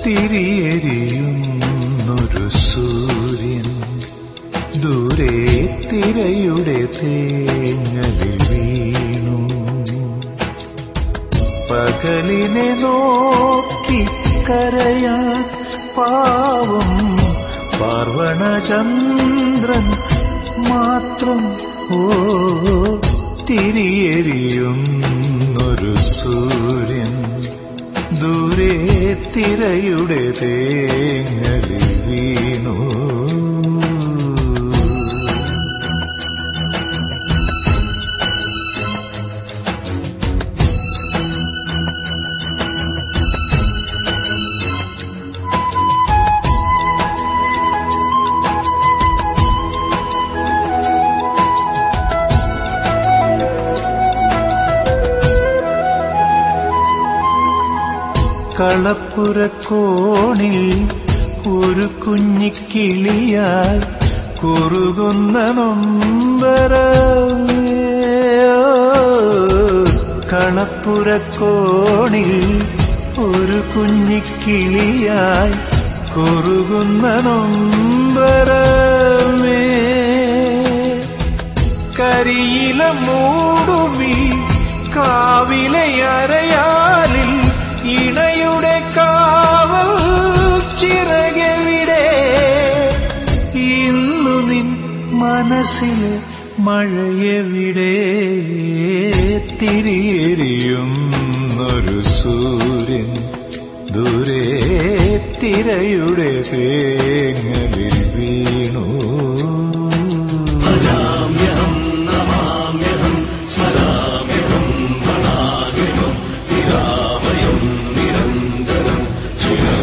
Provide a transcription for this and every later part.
തിരിയെരിയുന്നൊരു സൂര്യൻ ദൂരെ തിരയുടെ തേങ്ങലിൽ വീണു പകലിനെ നോക്കി കരയാൻ പാവം പാർവണചന്ദ്രൻ മാത്രം ഓ തിരിയെരിയുന്നൊരു സൂര്യൻ ദൂരെ തിരയുടെ തേങ്ങലിൽ വീണു കളപ്പുരക്കോണിൽ ഒരു കുഞ്ഞിക്കിളിയായി കുറുകുന്ന നൊമ്പരമേ കളപ്പുരക്കോണിൽ ഒരു കുഞ്ഞിക്കിളിയായി കുറുകുന്ന നൊമ്പരമേ കരിയില മൂടുമി കാവിലെ അരയാലിൽ ഇണയുടെ കാവൽ ചിറകെവിടെ ഇന്നു നിൻ മനസ്സിലെ മഴയെവിടെ തിരിയെരിയുന്നൊരു സൂര്യൻ ദൂരെ തിരയുടെ തേങ്ങലിൽ വീണു ഭജാമ്യഹം നമാമ്യഹം സ്മരാമ്യഹം പ്രണാമ്യഹം നിരാമയം നിരന്തരം ചിരം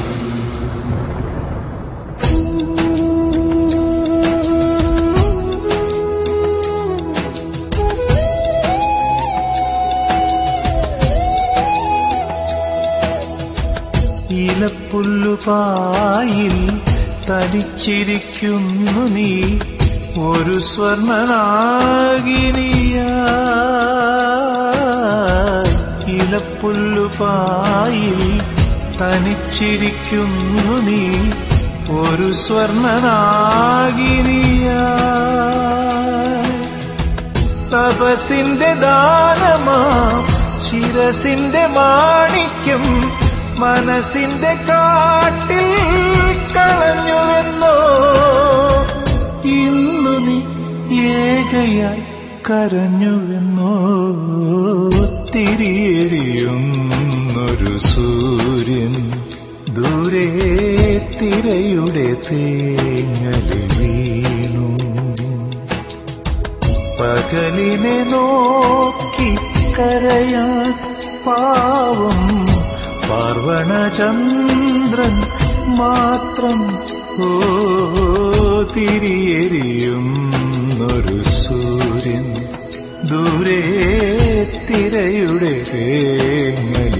ഇലപ്പുല്ലുപായിൽ തനിച്ചിരിക്കുന്നു നീ ഒരു സ്വർണനാഗിനിയ ഇലപ്പുല്ലുപായിൽ തനിച്ചിരിക്കുന്നു നീ ഒരു സ്വർണനാഗിനിയ തപസിന്റെ ദാനമാ ശിരസിന്റെ മാണിക്യം മനസ്സിന്റെ കാട്ടിൽ കളഞ്ഞുവെന്നോ ഇന്നു നീ ഏകയായി കരഞ്ഞുവെന്നോ തിരിയെരിയുന്നൊരു സൂര്യൻ ദൂരെ തിരയുടെ തേങ്ങലിൽ വീണു പകലിനെ നോക്കി കരയാൻ പാവം പാർവണചന്ദ്രൻ മാത്രം ഓ തിരിയെരിയുന്നൊരു സൂര്യൻ ദൂരെ തിരയുടെ തേങ്ങലിൽ